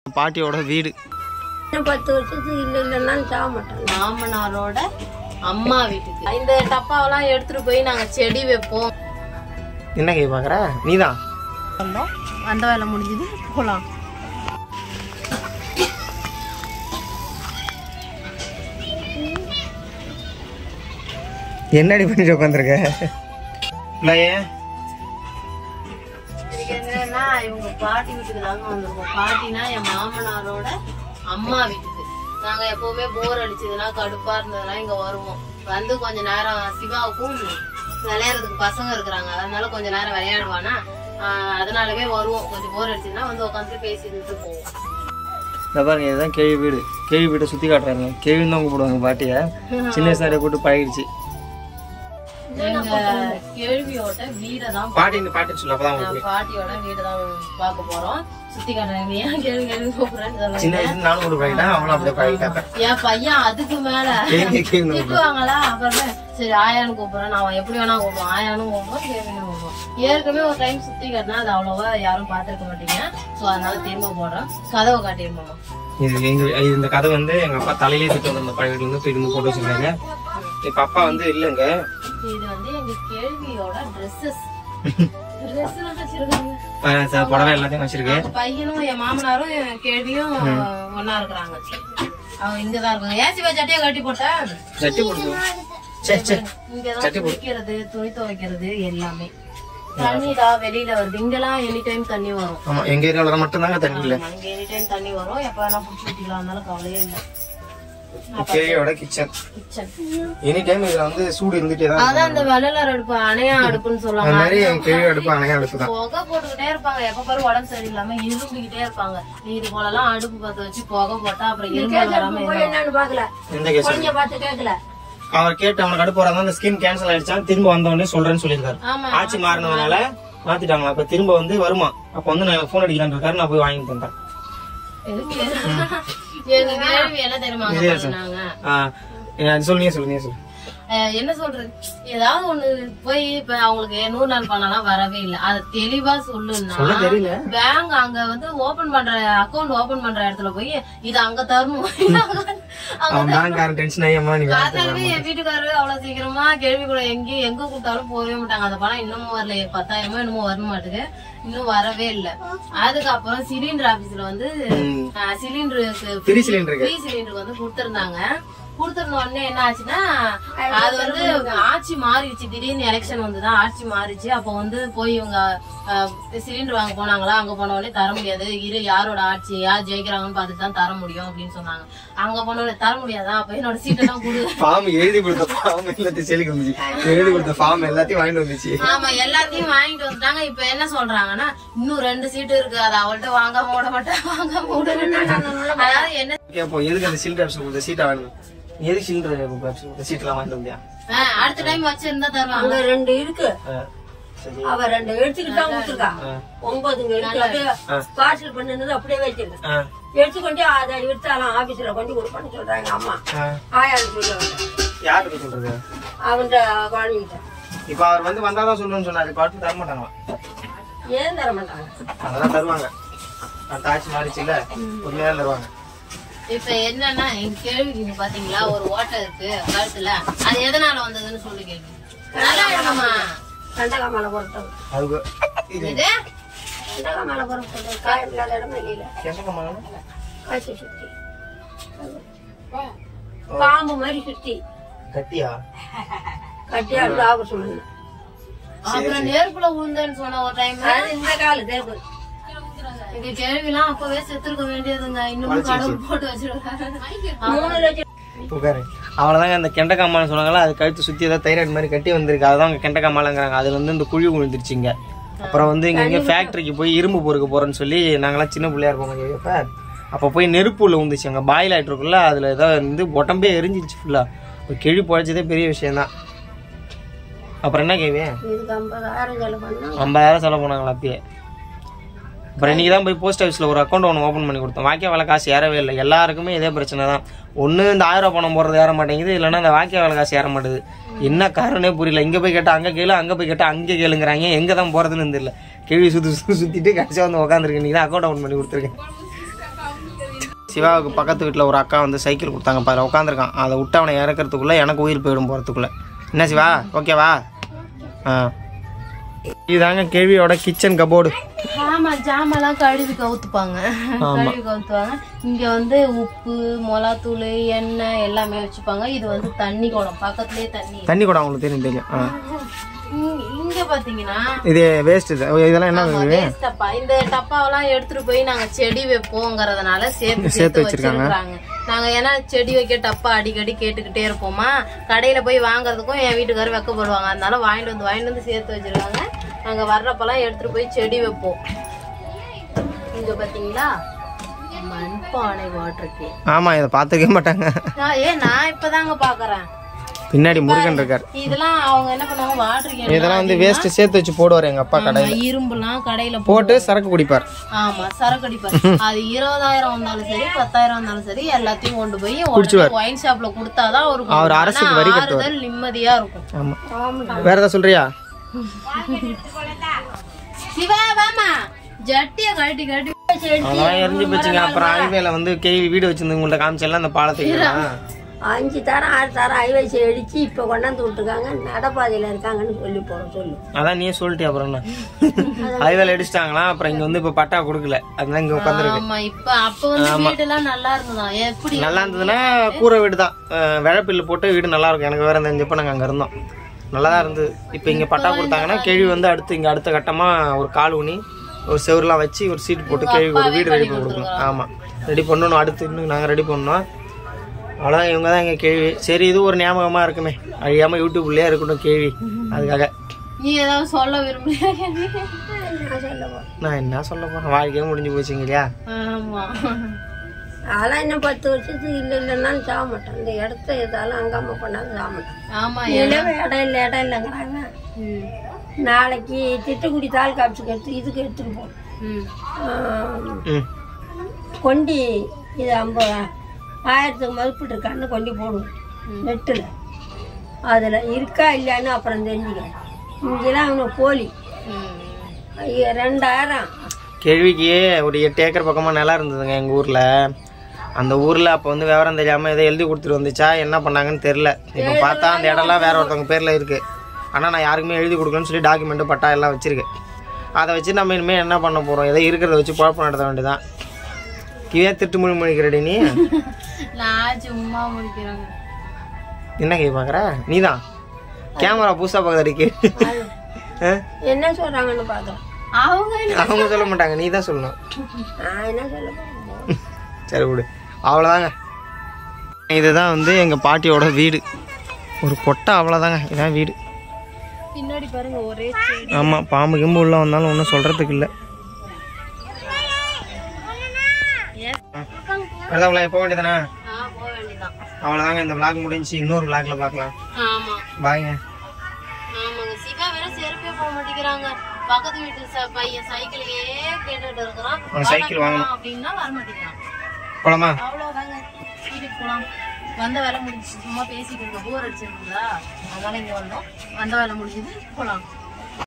பாட்டியோட வீடு இன்னும் பத்து வருஷத்துக்கு இல்லை இல்லைன்னாலும் சாக மாட்டாங்க மாமனாரோட அம்மா வீட்டுக்கு இந்த டப்பாவெல்லாம் எடுத்துட்டு போய் நாங்க செடி வைப்போம் என்ன கை பாக்குற நீதான் வந்தோம் வந்த வேலை முடிஞ்சது போலாம் என்னடி பண்ணிட்டு உட்காந்துருக்க ஏன் இதுக்கு என்னன்னா இவங்க பாட்டி வீட்டுக்கு தாங்க வந்திருக்கோம் பாட்டினா என் மாமனாரோட அம்மா வீட்டுக்கு நாங்க எப்பவுமே போர் அடிச்சதுன்னா கடுப்பா இருந்ததுன்னா இங்க வருவோம் வந்து கொஞ்ச நேரம் சிவாவுக்கும் விளையாடுறதுக்கு பசங்க இருக்கிறாங்க அதனால கொஞ்ச நேரம் விளையாடுவானா ஆஹ் அதனாலவே வருவோம் கொஞ்சம் போர் அடிச்சதுன்னா வந்து உட்காந்துட்டு பேசிட்டு போவோம் இந்த பாருங்க இதுதான் கேள்வி வீடு கேள்வி வீட்டை சுத்தி காட்டுறாங்க கேள்வின்னு தான் கூப்பிடுவாங்க பாட்டிய சின்ன வயசுல நிறைய கூட்டு பழகிடுச்சு எங்க கேள்வியோட வீடை தான் பாட்டி இந்த பாட்டி சொல்லு அப்பதான் நான் உங்களுக்கு பாட்டியோட வீடு தான் பார்க்க போறோம் சுத்தி காட்டுறேன் ஏன் கேள்வி கேள்வி கூப்பிடுறேன்னு சொல்லுங்க சின்ன வயசுல நானும் கூட பழகிட்டேன் அவளும் அப்படியே பழகிட்டாங்க என் பையன் அதுக்கு மேல கேள்வி கேள்வி திட்டுவாங்களா அப்புறமே சரி ஆயான்னு கூப்பிடுறேன் நான் எப்படி வேணா கூப்பிடுவோம் ஆயானும் கூப்பிடுவோம் கேள்வின்னு கூப்பிடுவோம் ஏற்கனவே ஒரு டைம் சுத்தி காட்டினா அது அவ்வளவா யாரும் பாத்திருக்க மாட்டீங்க சோ அதனால திரும்ப போடுறேன் கதவை காட்டிருப்போம் இது எங்க இது இந்த கதை வந்து எங்க அப்பா தலையிலே திட்டு வந்த பழைய வீட்டுல இருந்து தூக்கி போட்டு வச்சிருக்காங்க இப்ப அப்பா வந்து இல்லைங்க இது வந்து எங்க கேள்வியோட ட்ரெஸ்ஸஸ் ட்ரெஸ் வச்சிருக்காங்க அஹ் ச- புடவை எல்லாத்தையும் வச்சிருக்கேன் என் பையனும் என் மாமனாரும் என் கேள்வியும் ஒன்னா இருக்கிறாங்க அவன் இங்கதான் இருக்காங்க ஏன் சிவா சட்டையை கட்டி போட்டேன் சட்டி போடுது சரி சரி இங்கதான் குளிக்கிறது துணி துவைக்கிறது எல்லாமே தண்ணி தான் வெளியில வருது இங்கெல்லாம் எனி டைம் தண்ணி வரும் ஆமா எங்க ஏரியாவில மட்டும்தாங்க தண்ணி இல்ல அங்க எனி டைம் தண்ணி வரும் எப்ப வேணா புடிச்சு ஊத்திக்கலாம் அதனால கவலையே இல்ல கேவியோட கிச்சன் கிச்சன் எனி டைம் இதுல வந்து சூடு இருந்துட்டே தான் அதான் அந்த வெள்ளலர் அடுப்பு அணையா அடுப்புன்னு அந்த சொல்லுவாங்க மாதிரி என் கேவி அடுப்பு அணையா அடுப்பு தான் புகை போட்டுக்கிட்டே இருப்பாங்க எப்ப பாரு உடம்பு சரியில்லாம இரும்பிக்கிட்டே இருப்பாங்க நீ இது போலலாம் அடுப்பு பத்த வச்சு புகை போட்டா அப்புறம் இரும்பு வராம போய் என்னன்னு பாக்கல எந்த கேஸ் குழந்தைய பார்த்து கேட்கல அவர் கேட்டு அவனுக்கு அடுப்பு வராதான் அந்த ஸ்கீம் கேன்சல் ஆயிடுச்சான் திரும்ப வந்த உடனே சொல்றேன்னு சொல்லியிருக்காரு ஆமா ஆட்சி மாறினதுனால மாத்திட்டாங்களா அப்ப திரும்ப வந்து வருமா அப்ப வந்து நான் போன் அடிக்கலான்னு இருக்காரு நான் போய் வாங்கி தந்தேன் எதுக்கு? எங்க கேள்வி என்ன தெரியுமா பண்ணாங்க ஆஹ் சொல்லுங்க சொல்லுங்க சொல்லு அஹ் என்ன சொல்றது ஏதாவது ஒண்ணு போய் இப்ப அவங்களுக்கு நூறு நாள் பண்ணலாம் வரவே இல்ல அது தெளிவா சொல்லுன்னா சொல்ல தெரியல பேங்க் அங்க வந்து ஓபன் பண்ற அக்கவுண்ட் ஓபன் பண்ற இடத்துல போய் இது அங்க தரணும் இது அங்க- அங்க அவன் பேங்க்காரன் டென்ஷன் ஆகியம்மா நீ வேலை அதனால என் வீட்டுக்காரரு அவ்வளவு சீக்கிரமா கேள்வி கூட எங்கேயும் எங்க கூப்பிட்டாலும் போகவே மாட்டாங்க அந்த பணம் இன்னமும் வரல பத்தாயிரமோ என்னமோ வர மாட்டுது இன்னும் வரவே இல்ல அதுக்கப்புறம் சிலிண்டர் ஆபீஸ்ல வந்து சிலிண்டருக்கு ஃப்ரீ சிலிண்டருக்கு ஃப்ரீ சிலிண்டர் வந்து கொடுத்திருந்தாங்க கொடுத்திருந்த உடனே என்ன ஆச்சுன்னா அது வந்து ஆட்சி மாறிடுச்சு திடீர்னு எலெக்ஷன் வந்துதான் ஆட்சி மாறிச்சு அப்ப வந்து போய் இவங்க சிலிண்டர் வாங்க போனாங்களா அங்க போன உடனே தர முடியாது இரு யாரோட ஆட்சி யார் ஜெயிக்கிறாங்கன்னு பார்த்துட்டு தான் தர முடியும் அப்படின்னு சொன்னாங்க அங்க போன உடனே தர முடியாதா அப்ப என்னோட சீட்டெல்லாம் கொடு ஃபார்ம் எழுதி கொடுத்த ஃபார்ம் எல்லாத்தையும் செலுக்கு வந்துச்சு எழுதி கொடுத்த ஃபார்ம் எல்லாத்தையும் வாங்கிட்டு வந்துச்சு ஆமா எல்லாத்தையும் வாங்கிட்டு வந்துட்டாங்க இப்ப என்ன சொல்றாங்கன்னா இன்னும் ரெண்டு சீட்டு இருக்கு அதை அவள்கிட்ட வாங்காம விட மாட்டேன் வாங்காம விட மாட்டேன் அதாவது என்ன கேப்போம் எதுக்கு அந்த சிலிண்டர் ஆப்ஷன் கொடுத்த சீட்டா வேணும் நீ எதுக்கு சிலிண்டர் ஆப்ஷன் கொடுத்த சீட்லாம் வாங்கிட்டு வந்தியா ஆஹ் அடுத்த டைம் வச்சிருந்தா தருவாங்க அங்க ரெண்டு இருக்கு ஆஹ் சரி அவ ரெண்டு எடுத்துக்கிட்டு தான் கொடுத்துருக்கா ஒன்பதுங்க இருக்கு அப்படியே பார்சல் பண்ணுனது அப்படியே வச்சிருக்கேன் ஆஹ் எடுத்துக்கொண்டு அதை எடுத்தாலும் ஆபீஸ்ல கொண்டு கொடுப்பான்னு சொல்றாங்க அம்மா ஆஹ் ஆயான்னு சொல்லுவாங்க யாருக்கு சொல்றது அவன் குழந்தைகிட்ட இப்ப அவர் வந்து வந்தாதான் சொல்லுன்னு சொன்னாரு இப்ப அடுத்து தர மாட்டாங்களா ஏன் தர மாட்டாங்க அதெல்லாம் தருவாங்க அடுத்த ஆட்சி மாறிச்சு இல்ல உண்மையா தருவாங்க இப்ப என்னன்னா என் கேள்விக்கு நீங்க பாத்தீங்களா ஒரு ஓட்டை இருக்கு கழுத்துல அது எதனால வந்ததுன்னு சொல்லி கேள்வி நல்லா இடமா கண்டகா மேல புறப்பட்டது அது இது இது கண்டகா மேல புறப்பட்டது காயம் இல்லாத இடமே இல்ல எந்த கம்மாலும் காய்ச்சி சுத்தி பாம்பு மாதிரி சுத்தி கட்டியா கட்டியா டாக்டர் சொல்லுங்க அப்புறம் நெருப்புல விழுந்தேன்னு சொன்ன ஒரு டைம் அது இந்த கால தேர்வு எங்க கேள்விலாம் அப்பவே செத்துருக்க வேண்டியதுங்க இன்னமும் கடவுள் போட்டு வச்சிருக்காங்க மூணு லட்சம் உட்காரு அவ்வளவுதாங்க அந்த கெண்டக்காமான்னு சொன்னாங்களா அது கழுத்து சுத்தி ஏதாவது தைராய்டு மாதிரி கட்டி வந்திருக்கு அதுதான் அங்க கெண்டக்காமாலங்கிறாங்க அதுல இருந்து இந்த குழி விழுந்துருச்சுங்க அப்புறம் வந்து இங்க இங்க ஃபேக்டரிக்கு போய் இரும்பு பொறுக்க போறேன்னு சொல்லி நாங்கெல்லாம் சின்ன பிள்ளையா இருப்போம் இப்ப அப்ப போய் நெருப்பு உள்ள வந்துச்சு அங்க பாயில் ஆயிட்டு இருக்குல்ல அதுல ஏதோ வந்து உடம்பே எரிஞ்சிருச்சு ஃபுல்லா ஒரு கிழி பொழைச்சதே பெரிய விஷயம் தான் அப்புறம் என்ன கேள்வி இதுக்கு ஐம்பதாயிரம் செலவு பண்ணா ஐம்பதாயிரம் செலவு பண்ணாங்களா அப்பயே அப்புறம் இன்னைக்கு தான் போய் போஸ்ட் ஆஃபீஸில் ஒரு அக்கௌண்ட் ஒன்று ஓப்பன் பண்ணி கொடுத்தோம் வாக்கிய வேலை காசு ஏறவே இல்லை எல்லாருக்குமே இதே பிரச்சனை தான் ஒன்று இந்த ஆயிரம் ரூபாய் பணம் போடுறது ஏற மாட்டேங்குது இல்லைன்னா இந்த வாக்கிய வேலை காசு ஏற மாட்டேங்குது என்ன காரணமே புரியல இங்கே போய் கேட்டால் அங்கே கேளு அங்கே போய் கேட்டால் அங்கே கேளுங்கிறாங்க எங்கே தான் போகிறதுன்னு தெரியல கேள்வி சுற்றி சுற்றி சுற்றிட்டு கடைசியாக வந்து உட்காந்துருக்கு இன்னைக்கு தான் அக்கௌண்ட் ஓப்பன் பண்ணி கொடுத்துருக்கேன் சிவாவுக்கு பக்கத்து வீட்டில் ஒரு அக்கா வந்து சைக்கிள் கொடுத்தாங்க அதில் உட்காந்துருக்கான் அதை விட்டு அவனை இறக்கறதுக்குள்ளே எனக்கு உயிர் போயிடும் போகிறதுக்குள்ளே என்ன சிவா ஓகேவா ஆ இதுதாங்க கேள்வியோட கிச்சன் கபோர்டு ஆமா ஜாமெல்லாம் கழுவி கவுத்துப்பாங்க கழுவி கவுத்துவாங்க இங்க வந்து உப்பு மிளகாத்தூள் எண்ணெய் எல்லாமே வச்சுப்பாங்க இது வந்து தண்ணி குடம் பக்கத்துலயே தண்ணி தண்ணி கூட அவங்களுக்கு தெரியும் தெரியும் ஆ இங்க- இங்க பாத்தீங்கன்னா இது வேஸ்ட் இது இதெல்லாம் என்ன ஆமா, waste டப்பா இந்த டப்பாவெல்லாம் எடுத்துட்டு போய் நாங்க செடி வைப்போங்கறதுனால சேர்த்து சேர்த்து வச்சிருக்காங்க நாங்க ஏன்னா செடி வைக்க டப்பா அடிக்கடி கேட்டுக்கிட்டே இருப்போமா கடையில போய் வாங்குறதுக்கும் என் வீட்டுக்காரர் வெக்கப்படுவாங்க அதனால வாங்கிட்டு வந்து வாங்கிட்டு வந்து சேர்த்து வச்சிருக்காங்க நாங்க வர்றப்பெல்லாம் எடுத்துட்டு போய் செடி வைப்போம் இங்க பாத்தீங்களா மண்பானை வாட்டர் கேன் ஆமாம் இதை பார்த்துக்கவே மாட்டாங்க ஏ நான் இப்பதாங்க பாக்குறேன் பின்னாடி முருகன் இருக்கார் இதெல்லாம் அவங்க என்ன பண்ணுவாங்க வாட்டர் கேன் இதெல்லாம் வந்து வேஸ்ட் சேர்த்து வச்சு போடுவார் எங்கள் அப்பா கடை இரும்புலாம் கடையில போட்டு சரக்கு குடிப்பார் ஆமா சரக்கு அடிப்பார் அது இருபதாயிரம் வந்தாலும் சரி பத்தாயிரம் வந்தாலும் சரி எல்லாத்தையும் கொண்டு போய் ஒயின் ஷாப்ல கொடுத்தாதான் அவருக்கு அவர் ஒரு அரசுக்கு மன வரி ஆறுதல் நிம்மதியா இருக்கும் ஆமாம் வேற ஏதாவது சொல்றியா சிவா வாமா ஜட்டிய கழட்டி கழட்டி அதெல்லாம் எரிஞ்சு போச்சுங்க அப்புறம் ஹைவேல வந்து கேள்வி வீடு வச்சிருந்து உங்கள்ட்ட காமிச்செல்லாம் அந்த பாலத்துக்கு அஞ்சு தரம் ஆறு தரம் ஐவசி அடிச்சு இப்ப கொண்டாந்து விட்டுருக்காங்க நடப்பாதையில இருக்காங்கன்னு சொல்லி போறோம் சொல்லு அதான் நீயே சொல்லிட்டே அப்புறம் என்ன ஹைவேல அடிச்சிட்டாங்களா அப்புறம் இங்க வந்து இப்ப பட்டா கொடுக்கல அதுதான் இங்க உட்காந்துருக்கு ஆமா இப்ப அப்ப வந்து வீடு எல்லாம் நல்லா இருந்ததாம் எப்படி நல்லா இருந்ததுன்னா கூரை வீடு தான் விழப்பில்லு போட்டு வீடு நல்லா இருக்கும் எனக்கு வேற தெரிஞ்சப்ப நாங்க அங்க இருந்தோம் நல்லா தான் இருந்தது இப்போ இங்க பட்டா கொடுத்தாங்கன்னா கேள்வி வந்து அடுத்து இங்க அடுத்த கட்டமா ஒரு கால் ஊனி ஒரு செவருலாம் வச்சு ஒரு சீட் போட்டு கேள்விக்கு ஒரு வீடு ரெடி பண்ணி கொடுக்கணும் ஆமா ரெடி பண்ணணும் அடுத்து இன்னும் நாங்க ரெடி பண்ணோம் அவ்வளோதான் இவங்க தான் எங்க கேள்வி சரி இது ஒரு ஞாபகமா இருக்குமே அழியாம யூடியூப்லயே இருக்கட்டும் கேள்வி அதுக்காக நீ ஏதாவது சொல்ல விரும்பலையா நான் என்ன சொல்ல போறேன் வாழ்க்கையே முடிஞ்சு போச்சுங்க இல்லையா ஆமா அதெல்லாம் இன்னும் பத்து வருஷத்துக்கு இல்ல இல்லைன்னாலும் சாக மாட்டேன் இந்த இடத்த எதாலும் அங்க அம்மா பண்ணாலும் சாக மாட்டேன் ஆமா நிலவு இடம் இல்லை இடம் இல்லைங்கிறாங்க ம். நாளைக்கு திட்டுக்குடி தாலுக்கா ஆஃபீஸுக்கு எடுத்து இதுக்கு எடுத்துட்டு போகணும் ம். ஆம், ம் கொண்டி இது ஐம்பது ஆயிரத்துக்கு மதிப்பிட்டு இருக்கான்னு கொண்டி போடுவோம் நெட்டில் அதில் இருக்கா இல்லையான்னு அப்புறம் தெரிஞ்சுக்கிறேன் இங்கெல்லாம் அவனுக்கு போலி ம். ஐயோ, ரெண்டாயிரம் கேள்விக்கு ஒரு எட்டு ஏக்கர் பக்கமாக நிலம் இருந்ததுங்க எங்கள் ஊரில் அந்த ஊரில் அப்போ வந்து விவரம் தெரியாமல் ஏதோ எழுதி கொடுத்துட்டு வந்துச்சா என்ன பண்ணாங்கன்னு தெரில இப்போ பார்த்தா அந்த இடம்லாம் வேற ஒருத்தவங்க பேரில் இருக்குது ஆனால் நான் யாருக்குமே எழுதி கொடுக்கலன்னு சொல்லி டாக்குமெண்ட்டு பட்டா எல்லாம் வச்சிருக்கேன் அதை வச்சு நம்ம இனிமேல் என்ன பண்ண போகிறோம் ஏதோ இருக்கிறத வச்சு குழப்பம் நடத்த வேண்டியதான் ஏன் திட்டு மொழி மொழிக்கிறடி நீ நான் சும்மா முடிக்கிறேங்க என்ன கை பார்க்குற நீ தான் கேமரா புதுசாக பார்க்குறதுக்கு என்ன சொல்கிறாங்கன்னு பார்க்குறேன் அவங்க அவங்க சொல்ல மாட்டாங்க நீ தான் சொல்லணும் நான் என்ன சொல்ல போறேன்? சரி விடு அவ்வளோதாங்க இதுதான் வந்து எங்கள் பாட்டியோட வீடு ஒரு கொட்டை அவ்வளோதாங்க இதான் வீடு பின்னாடி பாருங்க ஒரே செடி ஆமாம் பாம்பு கிம்பு உள்ள வந்தாலும் ஒன்றும் சொல்கிறதுக்கு இல்லை அவ்வளோதான் போக வேண்டியதானே ஆ போக வேண்டியதான் அவ்வளோதாங்க இந்த vlog முடிஞ்சு இன்னொரு vlogல பார்க்கலாம் ஆமா பாய்ங்க ஆமாங்க சிவா வேற செருப்பே போக மாட்டேங்கிறாங்க பக்கத்து வீட்டு ச- பையன் சைக்கிளையே கேட்டுட்டு இருக்கிறான் அவன் சைக்கிள் வாங்கணும் அப்படின்னா வர மாட்டேங்கிறான் போலாமா அவ்வளவுதாங்க வீட்டுக்கு போலாம் வந்த வேலை முடிஞ்சு சும்மா பேசிட்டு இருக்க போர் அடிச்சிருந்தா அதனால இங்க வந்தோம் வந்த வேலை முடிஞ்சது போலாம்